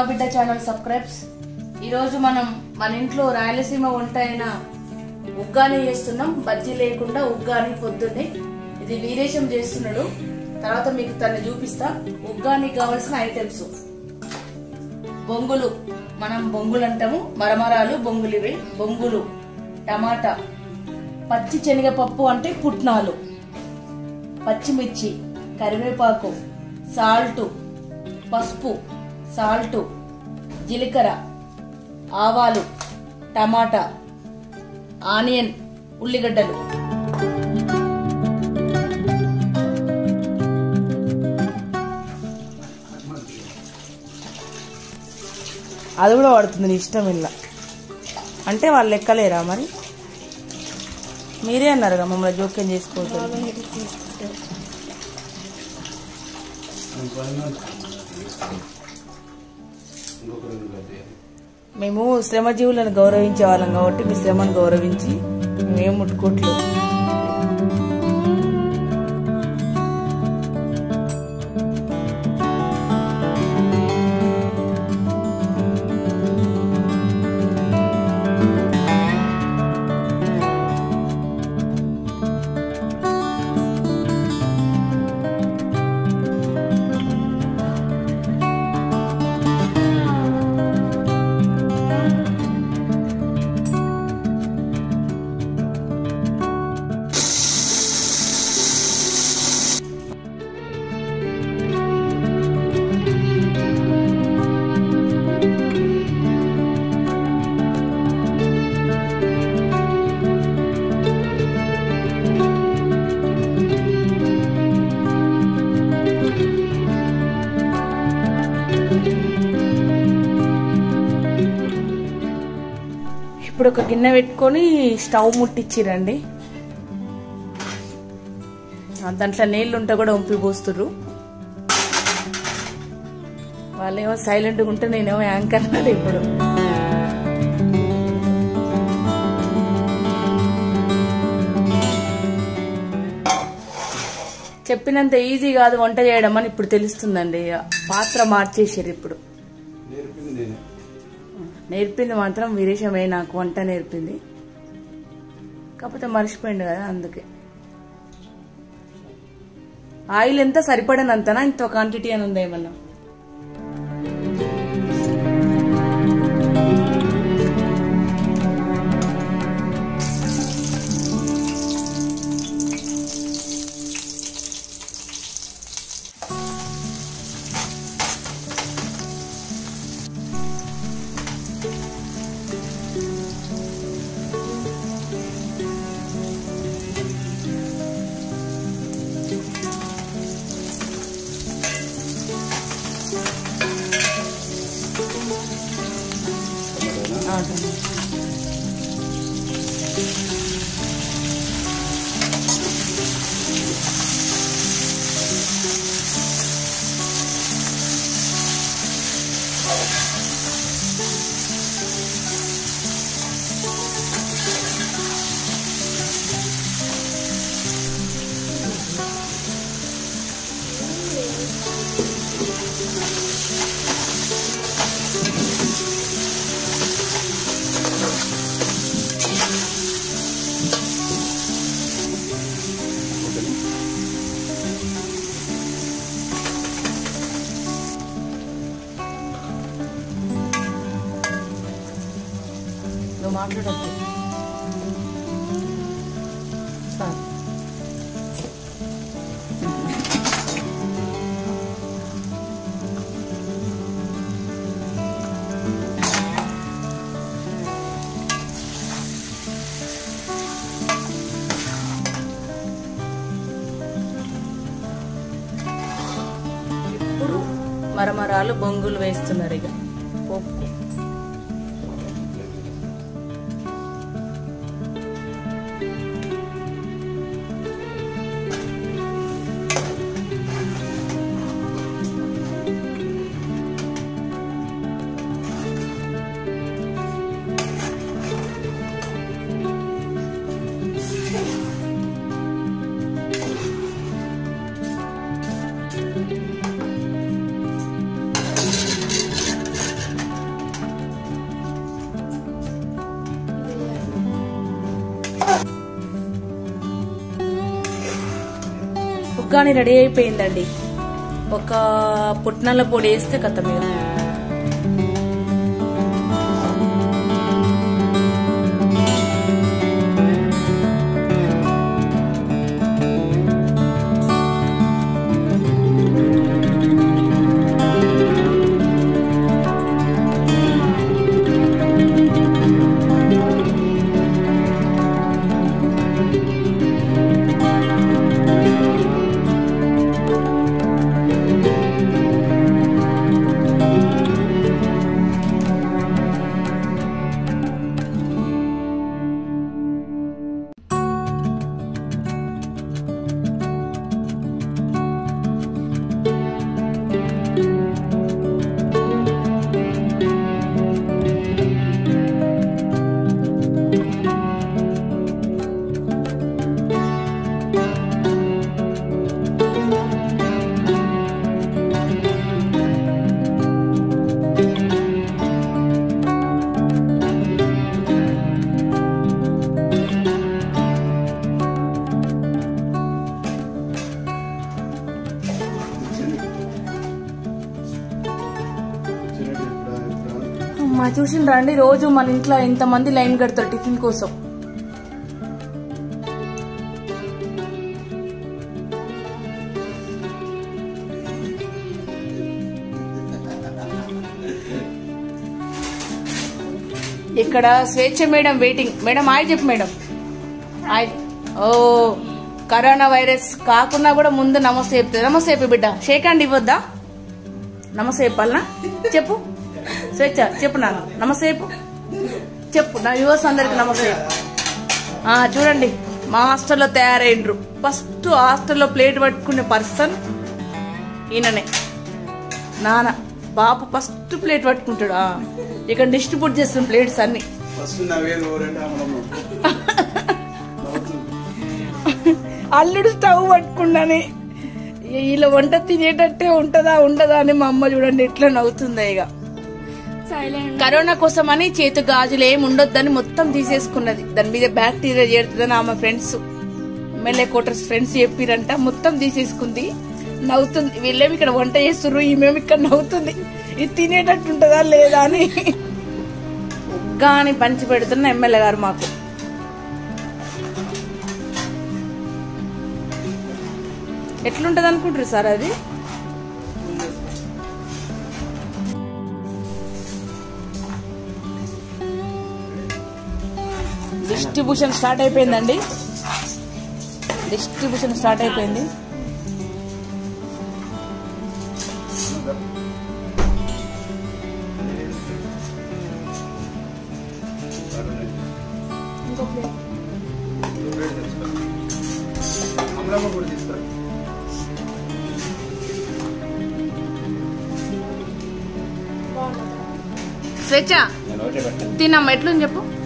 బిడ్డ channel subscribes ఈరోజు మనం మన ఇంట్లో రాయలసీమ వంట అయిన ఉగ్గాని చేస్తున్నాం బజ్జీ లేకుండా ఉగ్గాని పొద్దున్నే ఇది వీరేశం చేస్తున్నాడు తర్వాత మీకు తను చూపిస్తా ఉగ్గానికి కావాల్సిన ఐటమ్స్ బొంగులు మనం బొంగులు అంటాము మరమరాలు బొంగులు ఇవి బొంగులు టమాటా పచ్చి శనగపప్పు అంటే పుట్నాలు పచ్చిమిర్చి కరివేపాకు సాల్టు పసుపు సాల్టు జీలకర్ర ఆవాలు టమాటా ఆనియన్ ఉల్లిగడ్డలు అది కూడా పడుతుంది నీ ఇష్టం ఇలా అంటే వాళ్ళు లెక్కలేరా మరి మీరే అన్నారుగా మమ్మల్ని జోక్యం చేసుకోవద్దు ఇంకొక రెండు గడ్డి మేము శ్రమజీవులను గౌరవించే వాళ్ళం కాబట్టి మీ శ్రమను గౌరవించి మేమేం ముట్టుకోవట్లేదు ఇప్పుడు ఒక గిన్నె పెట్టుకొని స్టవ్ ముట్టించిరండి ఆ, దాంట్లో నీళ్ళు ఉంటే కూడా ఉంపి పోస్తుర్రు వాళ్ళేమో సైలెంట్గా ఉంటే నేనేమో యాంకర్ నాడు ఇప్పుడు చెప్పినంత ఈజీ కాదు వంట చేయడం అని ఇప్పుడు తెలుస్తుందండి పాత్ర మార్చేసారు ఇప్పుడు నేర్పింది నేనే నేర్పింది మాత్రం వీరేశమే నాకు వంట నేర్పింది కాకపోతే మర్చిపోయింది కదా అందుకే ఆయిల్ ఎంత సరిపడనంతనా ఇంత క్వాంటిటీ అని ఉందా ఏమన్నా ఆ, నువ్వు మాట్లాడద్దు సార్ ఇప్పుడు మరమరాలు బొంగులు వేస్తున్నారు ఇక పోపుకు ఉగ్గాని రెడీ అయిపోయిందండి ఒక పుట్నాల పొడి వేస్తే కథ మీద మా చూసిన రండి రోజు మన ఇంట్లో ఇంతమంది లైన్ కడతారు టిఫిన్ కోసం ఇక్కడ Swechha madam waiting madam hi చెప్పు మేడం హాయ్ ఓ కరోనా వైరస్ కాకుండా కూడా ముందు నమస్తే చెప్తుంది నమస్తే చెప్పు బిడ్డ షేక్ హ్యాండ్ ఇవ్వద్దా నమస్తే చెప్పాలనా చెప్పు స్వేచ్ఛ చెప్పు నాన్న నమస్తే చెప్పు చెప్పు నా యువర్స్ అందరికి నమస్తే చెప్పు ఆ, చూడండి మా హాస్టల్లో తయారైండ్రు ఫస్ట్ హాస్టల్లో ప్లేట్ పట్టుకునే పర్సన్ ఈయననే నాన్న బాపు ఫస్ట్ ప్లేట్ పట్టుకుంటాడు ఆ, ఇక్కడ డిస్ట్రిబ్యూట్ చేస్తున్న ప్లేట్స్ అన్ని ఫస్ట్ నా వేలు ఊరంటే అమ్మడము నవ్వుతుంది. అల్లుడు స్టవ్ పట్టుకుండానే ఇలా వంట తినేటట్టే ఉంటదా ఉండదా అని మా అమ్మ చూడండి ఎట్లా నవ్వుతుందా ఇక కరోనా కోసం అని చేతు గాజులు ఏమి ఉండొద్దని మొత్తం తీసేసుకున్నది దాని మీద బ్యాక్టీరియా చేరుతుందని ఆమె ఫ్రెండ్స్ ఎమ్మెల్యే క్వార్టర్స్ ఫ్రెండ్స్ చెప్పిరంట మొత్తం తీసేసుకుంది నవ్వుతుంది వీళ్ళేమి ఇక్కడ వంట చేస్తుర్రు ఈమెమి ఇక్కడ నవ్వుతుంది ఇది తినేటట్టు ఉంటుందా లేదా అని ఉగ్గాని పంచి పెడుతున్న ఎమ్మెల్యే గారు మాకు ఎట్లుంటది అనుకుంటారు సార్ అది డిస్ట్రిబ్యూషన్ స్టార్ట్ అయిపోయిందండి డిస్ట్రిబ్యూషన్ స్టార్ట్ అయిపోయింది ఇంకో ప్లేట్ ప్లేట్ తెచ్చుకో. అమ్మడమ్మ కూడా తీసుకురా స్వేచ్ఛ నేను ఒకటే పెట్టాను తినమ్మ ఎట్లుంది చెప్పు